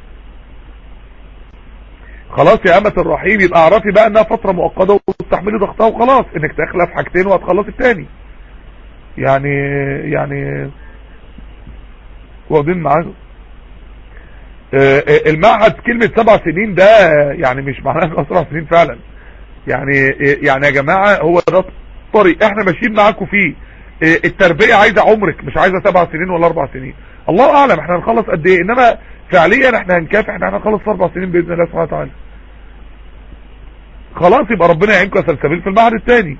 يعني خلاص يا امة الرحيم يبقى اعرفي بقى انها فترة مؤقتة وتستحملي ضغطها وخلاص انك داخله في حاجتين وهتخلص التاني يعني يعني واخدين معانا آه، آه، المعهد كلمة سبع سنين ده يعني مش معناه انه سبع سنين فعلا يعني آه، يعني يا جماعة هو ده طريق احنا ماشيين معاكم فيه آه، التربية عايزة عمرك مش عايزة سبع سنين ولا اربع سنين الله اعلم احنا هنخلص قد ايه انما فعليا احنا هنكافح احنا هنخلص في اربع سنين باذن الله سبحانه وتعالى خلاص يبقى ربنا يعينكم يا سلسبيل في المعهد الثاني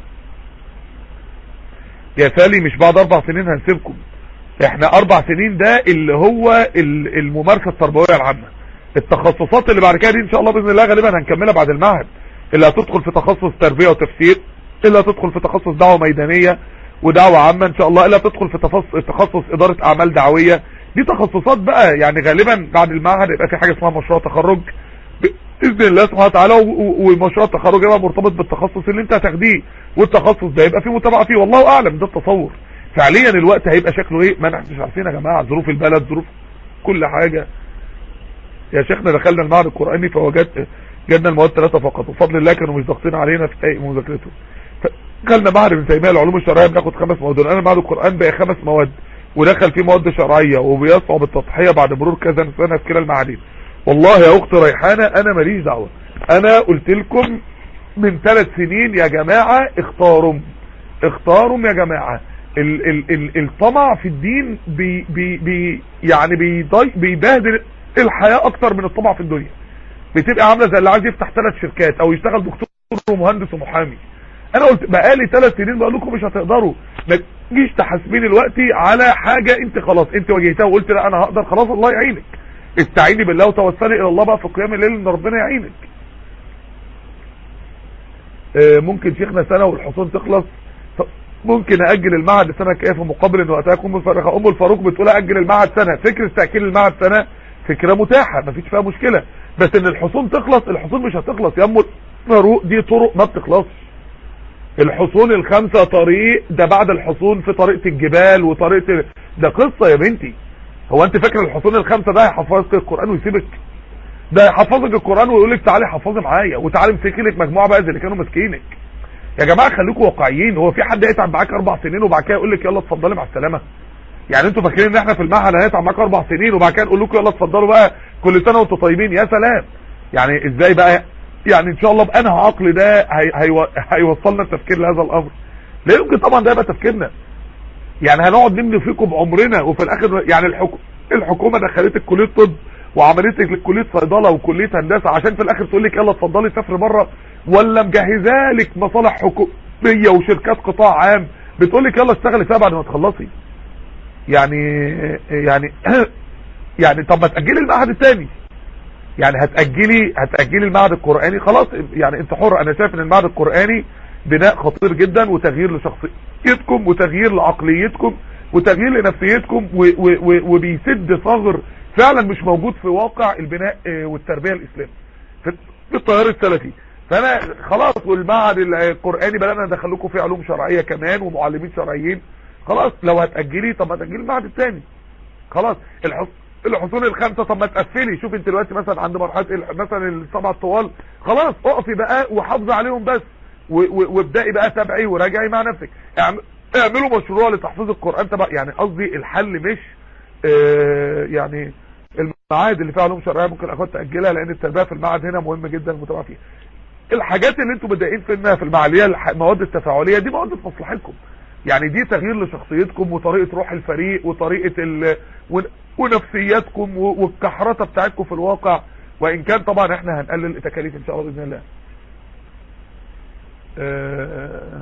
يا سالي مش بعد اربع سنين هنسيبكم احنا اربع سنين ده اللي هو ال- الممارسة التربوية العامة التخصصات اللي بعد كده دي ان شاء الله باذن الله غالبا هنكملها بعد المعهد اللي هتدخل في تخصص تربيه وتفسير اللي هتدخل في تخصص دعوه ميدانيه ودعوه عامه ان شاء الله اللي هتدخل في تخصص تخصص اداره اعمال دعويه دي تخصصات بقى يعني غالبا بعد المعهد يبقى في حاجه اسمها مشروع تخرج باذن الله سبحانه وتعالى و- و- ومشروع التخرج يبقى مرتبط بالتخصص اللي انت هتاخديه والتخصص ده يبقى فيه متابعه فيه والله اعلم ده التصور فعليا الوقت هيبقى شكله ايه ما احنا مش عارفين يا جماعه ظروف البلد ظروف كل حاجه يا شيخنا دخلنا المعهد القراني فوجدت جدنا المواد ثلاثه فقط وبفضل الله كانوا مش ضاغطين علينا في اي مذاكرته دخلنا معهد ابن تيميه العلوم الشرعيه بناخد خمس مواد انا معهد القران بقى خمس مواد ودخل فيه مواد شرعيه وبيصعب التضحيه بعد مرور كذا سنه في كلا المعادين والله يا اخت ريحانه انا ماليش دعوه انا قلت لكم من ثلاث سنين يا جماعه اختاروا اختاروا يا جماعه ال ال ال الطمع في الدين بي بي بي يعني بيضي بيبهدل الحياه اكتر من الطمع في الدنيا بتبقى عامله زي اللي عايز يفتح ثلاث شركات او يشتغل دكتور ومهندس ومحامي انا قلت بقالي ثلاث سنين بقول لكم مش هتقدروا ما تجيش تحاسبيني دلوقتي على حاجه انت خلاص انت واجهتها وقلت لا انا هقدر خلاص الله يعينك استعيني بالله وتوسلي الى الله بقى في قيام الليل ان ربنا يعينك آه، ممكن شيخنا سنه والحصول تخلص طب ممكن اجل المعهد سنه كيف مقابل ان وقتها ام الفاروق ام الفاروق بتقول اجل المعهد سنه فكره تاجيل المعهد سنه فكره متاحه مفيش فيها مشكله بس ان الحصول تخلص الحصول مش هتخلص يا ام الفاروق دي طرق ما بتخلصش الحصون الخمسة طريق ده بعد الحصون في طريقة الجبال وطريقة ده قصة يا بنتي هو انت فاكر الحصون الخمسة ده هيحفظك القرآن ويسيبك ده يحفظك القرآن ويقول لك تعالي حفظي معايا وتعالي امسكي لك مجموعة بقى زي اللي كانوا ماسكينك يا جماعة خليكم واقعيين هو في حد هيتعب معاك اربع سنين وبعد كده يقول لك يلا اتفضلي مع السلامة يعني انتوا فاكرين ان احنا في المعهد هنتعب معاك اربع سنين وبعد كده نقول لكم يلا اتفضلوا بقى كل سنة وانتوا طيبين يا سلام يعني ازاي بقى يعني ان شاء الله بانهى عقل ده هي هي هيوصلنا التفكير لهذا الامر لا يمكن طبعا ده يبقى تفكيرنا يعني هنقعد نبني فيكم بعمرنا وفي الاخر يعني الحكومه الحكومه دخلتك كليه طب وعملتك لكليه صيدله وكليه هندسه عشان في الاخر تقول لك يلا اتفضلي سافري بره ولا مجهزه لك مصالح حكوميه وشركات قطاع عام بتقول لك يلا اشتغلي فيها بعد ما تخلصي يعني يعني يعني طب ما تاجلي المعهد الثاني يعني هتأجلي هتأجلي المعهد القرآني خلاص يعني انت حر انا شايف ان المعهد القرآني بناء خطير جدا وتغيير لشخصيتكم وتغيير لعقليتكم وتغيير لنفسيتكم و و و وبيسد ثغر فعلا مش موجود في واقع البناء اه، والتربية الاسلامي في في التيار السلفي فانا خلاص والمعهد القرآني بدأنا ندخل لكم فيه علوم شرعية كمان ومعلمين شرعيين خلاص لو هتأجلي طب ما تأجلي المعهد الثاني خلاص الحص... الحصول الخمسة طب ما تقفلي شوف انت دلوقتي مثلا عند مرحلة ال- مثلا السبع الطوال خلاص اقفي بقى وحافظي عليهم بس و- و- وابدأي بقى تابعي وراجعي مع نفسك اعم- اعملوا مشروع لتحفيظ القرآن تبع يعني قصدي الحل مش اه يعني المعاهد اللي فيها علوم شرعيه ممكن الاخوات تاجلها لان التربيه في المعهد هنا مهمه جدا المتابعه فيها الحاجات اللي انتم متضايقين فيها في المعاليه المواد التفاعليه دي مواد في مصلحتكم يعني دي تغيير لشخصيتكم وطريقه روح الفريق وطريقه ال... ون- ونفسياتكم و- والكحرته بتاعتكم في الواقع وان كان طبعا احنا هنقلل التكاليف ان شاء الله باذن الله آه،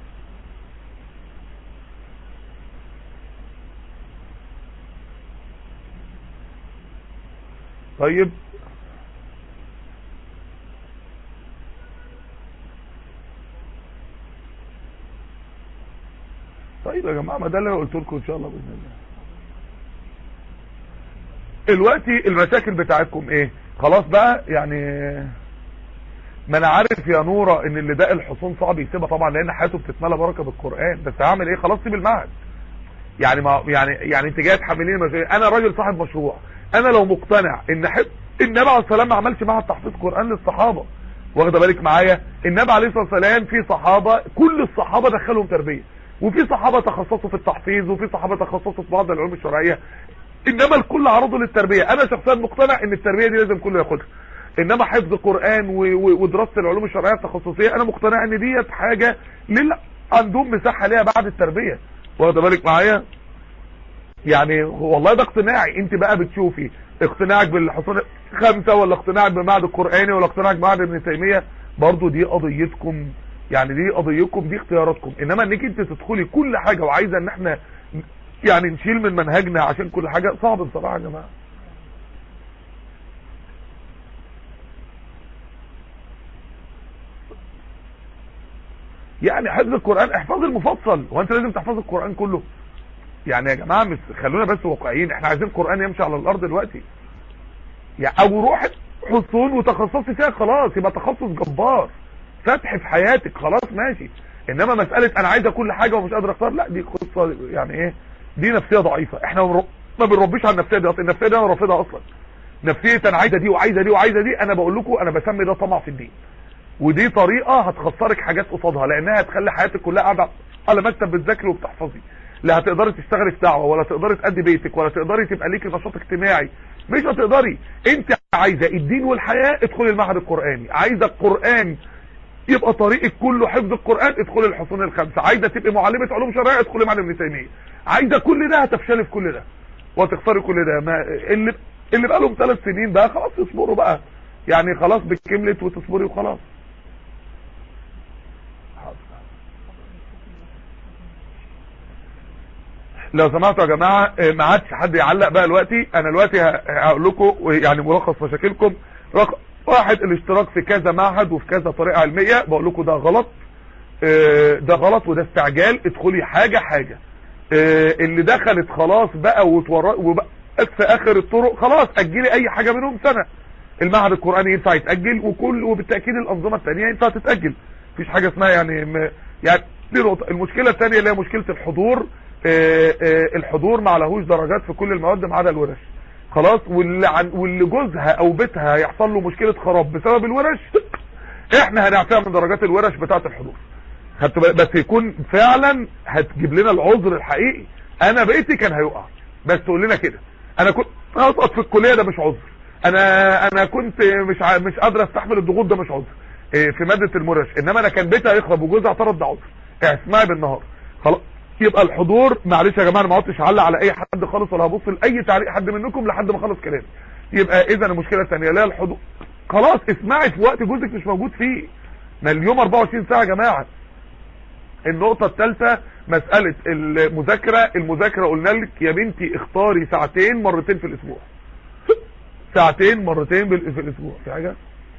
طيب طيب يا جماعه ما ده اللي انا قلت لكم ان شاء الله باذن الله دلوقتي المشاكل بتاعتكم ايه خلاص بقى يعني ما انا عارف يا نورة ان اللي ده الحصون صعب يسيبها طبعا لان حياته بتتملى بركه بالقران بس هعمل ايه خلاص سيب المعهد يعني ما يعني يعني انت جاي تحمليني مشاكل انا راجل صاحب مشروع انا لو مقتنع ان حب النبي عليه السلام ما عملش معهد تحفيظ قران للصحابه واخده بالك معايا النبي عليه الصلاه والسلام في صحابه كل الصحابه دخلهم تربيه وفي صحابه تخصصوا في التحفيظ وفي صحابه تخصصوا في بعض العلوم الشرعيه انما الكل عرضوا للتربيه انا شخصيا مقتنع ان التربيه دي لازم كله ياخدها انما حفظ قران و- و- ودراسه العلوم الشرعيه التخصصيه انا مقتنع ان ديت حاجه لل عندهم مساحه ليها بعد التربيه واخده بالك معايا يعني والله ده اقتناعي انت بقى بتشوفي اقتناعك بالحصول خمسة ولا اقتناعك بالمعهد القرآني ولا اقتناعك بمعهد ابن تيمية برضو دي قضيتكم يعني دي قضيتكم دي اختياراتكم انما انك انت تدخلي كل حاجة وعايزة ان احنا يعني نشيل من منهجنا عشان كل حاجة صعب بصراحة يا جماعة يعني حفظ القرآن احفظ المفصل هو انت لازم تحفظ القرآن كله يعني يا جماعة مش خلونا بس واقعيين احنا عايزين قرآن يمشي على الارض دلوقتي يعني او روح حصون وتخصصي فيها خلاص يبقى تخصص جبار فتح في حياتك خلاص ماشي انما مسألة انا عايزة كل حاجة ومش قادر اختار لا دي قصة يعني ايه دي نفسية ضعيفة احنا ما بنر- ما بنربيش على النفسية دي اصلا النفسية دي انا رافضها اصلا نفسية انا عايزة دي وعايزة دي وعايزة دي انا بقول لكم انا بسمي ده طمع في الدين ودي طريقة هتخسرك حاجات قصادها لانها هتخلي حياتك كلها قاعدة على مكتب بتذاكري وبتحفظي لا هتقدري تشتغلي في دعوة ولا تقدري تأدي بيتك ولا تقدري تبقى ليكي نشاط اجتماعي مش هتقدري انت عايزة الدين والحياة ادخلي المعهد القرآني عايزة القرآن يبقى طريقك كله حفظ القرآن ادخلي الحصون الخمسة عايزة تبقي معلمة علوم شرعية ادخلي معهد ابن تيمية عايزة كل ده هتفشلي في كل ده وهتخسري كل ده ما اللي اللي بقى لهم ثلاث سنين بقى خلاص اصبروا بقى يعني خلاص بكملت وتصبري وخلاص لو سمحتوا يا جماعه اه، ما عادش حد يعلق بقى دلوقتي انا دلوقتي ه- هقول لكم يعني ملخص مشاكلكم رقم واحد الاشتراك في كذا معهد وفي كذا طريقه علميه بقول لكم ده غلط اه، ده غلط وده استعجال ادخلي حاجه حاجه اه، اللي دخلت خلاص بقى وتورا وبقى في اخر الطرق خلاص اجلي اي حاجه منهم سنه المعهد القراني ينفع يتاجل وكل وبالتاكيد الانظمه الثانيه ينفع تتاجل مفيش حاجه اسمها يعني م- يعني دي نقطه المشكله الثانيه اللي هي مشكله الحضور آه، آه، الحضور ما عليهوش درجات في كل المواد ما عدا الورش خلاص واللي عن واللي جوزها او بيتها هيحصل له مشكله خراب بسبب الورش احنا هنعفيها من درجات الورش بتاعه الحضور خدت بالك؟ بس يكون فعلا هتجيب لنا العذر الحقيقي انا بيتي كان هيقع بس تقول لنا كده انا كنت اسقط في الكليه ده مش عذر انا انا كنت مش ع... مش قادر استحمل الضغوط ده مش عذر إيه، في ماده المرش انما انا كان بيتي هيخرب وجوزي اعترض ده عذر اسمعي بالنهار خلاص يبقى الحضور معلش يا جماعه انا ما عدتش هعلق على اي حد خالص ولا هبص لاي تعليق حد منكم لحد ما اخلص كلامي يبقى اذا المشكله الثانيه لا الحضور خلاص اسمعي في وقت جوزك مش موجود فيه ما اليوم 24 ساعه يا جماعه النقطة الثالثة مسألة المذاكرة المذاكرة قلنا لك يا بنتي اختاري ساعتين مرتين في الاسبوع ساعتين مرتين بال- في الاسبوع في حاجة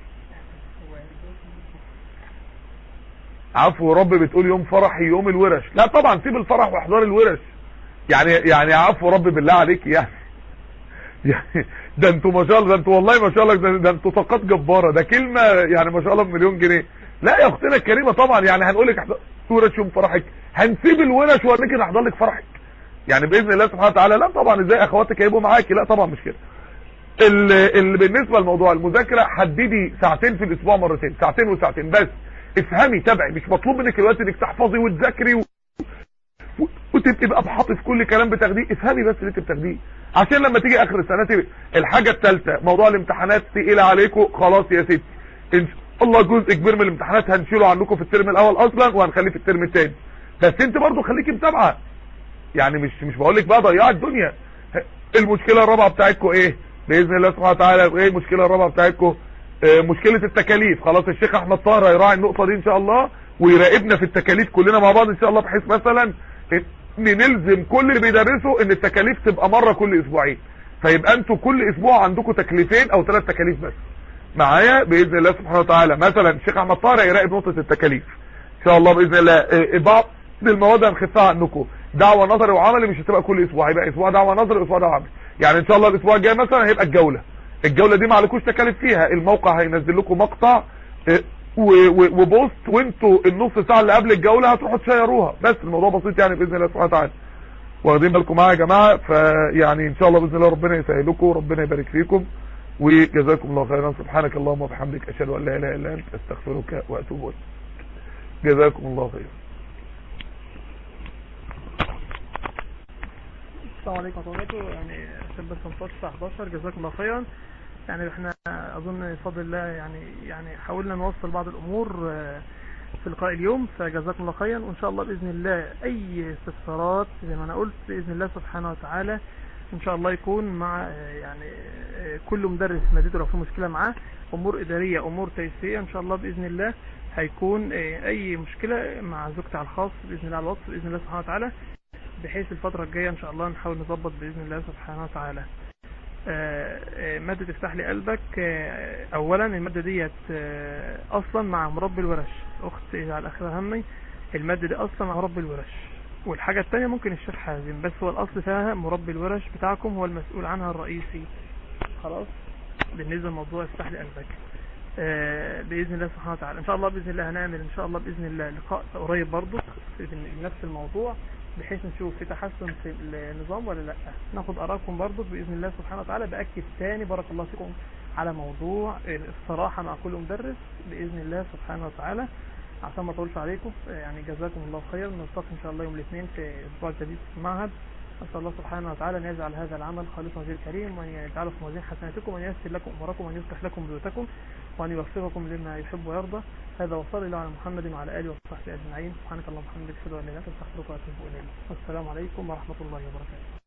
عفو رب بتقول يوم فرحي يوم الورش لا طبعا سيب الفرح واحضار الورش يعني يعني عفو رب بالله عليك يعني يعني ده انتوا ما شاء الله ده انتوا والله ما شاء الله ده, ده انتوا طاقات جباره ده كلمه يعني ما شاء الله بمليون جنيه لا يا اختنا الكريمه طبعا يعني هنقول لك احضر ورش يوم فرحك هنسيب الورش ونيجي نحضر لك فرحك يعني باذن الله سبحانه وتعالى لا طبعا ازاي اخواتك هيبقوا معاكي لا طبعا مش كده اللي, اللي بالنسبه لموضوع المذاكره حددي ساعتين في الاسبوع مرتين ساعتين وساعتين بس افهمي تابعي مش مطلوب منك دلوقتي انك تحفظي وتذاكري و... و- وتبقي بقى بحاطط في كل كلام بتاخديه افهمي بس اللي انت بتاخديه عشان لما تيجي اخر السنه تبقى الحاجه الثالثه موضوع الامتحانات تقيله عليكم خلاص يا ستي ان شاء الله جزء كبير من الامتحانات هنشيله عنكم في الترم الاول اصلا وهنخليه في الترم الثاني بس انت برضو خليكي متابعه يعني مش مش بقول لك بقى ضيعي الدنيا المشكله الرابعه بتاعتكم ايه باذن الله سبحانه وتعالى ايه المشكله الرابعه بتاعتكم آه، مشكله التكاليف خلاص الشيخ احمد طاهر هيراعي النقطه دي ان شاء الله ويراقبنا في التكاليف كلنا مع بعض ان شاء الله بحيث مثلا ان نلزم كل اللي بيدرسوا ان التكاليف تبقى مره كل اسبوعين فيبقى انتوا كل اسبوع عندكم تكليفين او ثلاث تكاليف بس معايا باذن الله سبحانه وتعالى مثلا الشيخ احمد طاهر هيراقب نقطه التكاليف ان شاء الله باذن الله آه، بعض المواد هنخفها عنكم دعوه نظري وعملي مش هتبقى كل اسبوع هيبقى اسبوع دعوه نظري واسبوع دعوه عملي يعني ان شاء الله الاسبوع الجاي مثلا هيبقى الجوله الجوله دي ما عليكوش تكاليف فيها الموقع هينزل لكم مقطع آه، و- و- وبوست وانتوا النص ساعه اللي قبل الجوله هتروحوا تشيروها بس الموضوع بسيط يعني باذن الله سبحانه وتعالى واخدين بالكم معايا يا جماعه فيعني ان شاء الله باذن الله ربنا يسهل لكم وربنا يبارك فيكم وجزاكم الله خيرا سبحانك اللهم وبحمدك اشهد ان لا اله الا انت استغفرك واتوب اليك جزاكم الله خيرا السلام عليكم ورحمة الله وبركاته يعني عشان بس نطلع الساعة 11 جزاكم الله خيرا يعني احنا اظن بفضل الله يعني يعني حاولنا نوصل بعض الامور آه، في لقاء اليوم فجزاكم الله خيرا وان شاء الله باذن الله اي استفسارات زي ما انا قلت باذن الله سبحانه وتعالى ان شاء الله يكون مع آه، يعني آه، كل مدرس مادته لو في مشكلة معاه امور ادارية امور تيسيرية ان شاء الله باذن الله هيكون آه، اي مشكلة مع زوجتي على الخاص باذن الله على الوصف باذن الله سبحانه وتعالى بحيث الفترة الجاية ان شاء الله نحاول نظبط باذن الله سبحانه وتعالى آه، آه، مادة افتح لي قلبك آه، اولا المادة ديت آه، اصلا مع مربي الورش اخت على الاخير همي المد دي اصلا مربي الورش والحاجة التانية ممكن الشيخ حازم بس هو الاصل فيها مربي الورش بتاعكم هو المسؤول عنها الرئيسي خلاص بالنسبة لموضوع افتح لي قلبك آه، باذن الله سبحانه وتعالى ان شاء الله باذن الله هنعمل ان شاء الله باذن الله لقاء قريب برضو في نفس الموضوع بحيث نشوف في تحسن في النظام ولا لا ناخد ارائكم برضو باذن الله سبحانه وتعالى باكد تاني بارك الله فيكم على موضوع الصراحه مع كل مدرس باذن الله سبحانه وتعالى عشان ما اطولش عليكم آه، يعني جزاكم الله خير نلتقي ان شاء الله يوم الاثنين في اسبوع جديد في المعهد أسأل الله سبحانه وتعالى أن يجعل هذا العمل خالصا وجه الكريم وأن يجعله في موازين حسناتكم وأن ييسر لكم أموركم وأن يصلح لكم بيوتكم وأن يوفقكم لما يحب ويرضى هذا وصلى الله على محمد وعلى آله وصحبه أجمعين سبحانك اللهم وبحمدك أشهد أن لا إله إلا أنت أستغفرك وأتوب إليك والسلام عليكم ورحمة الله وبركاته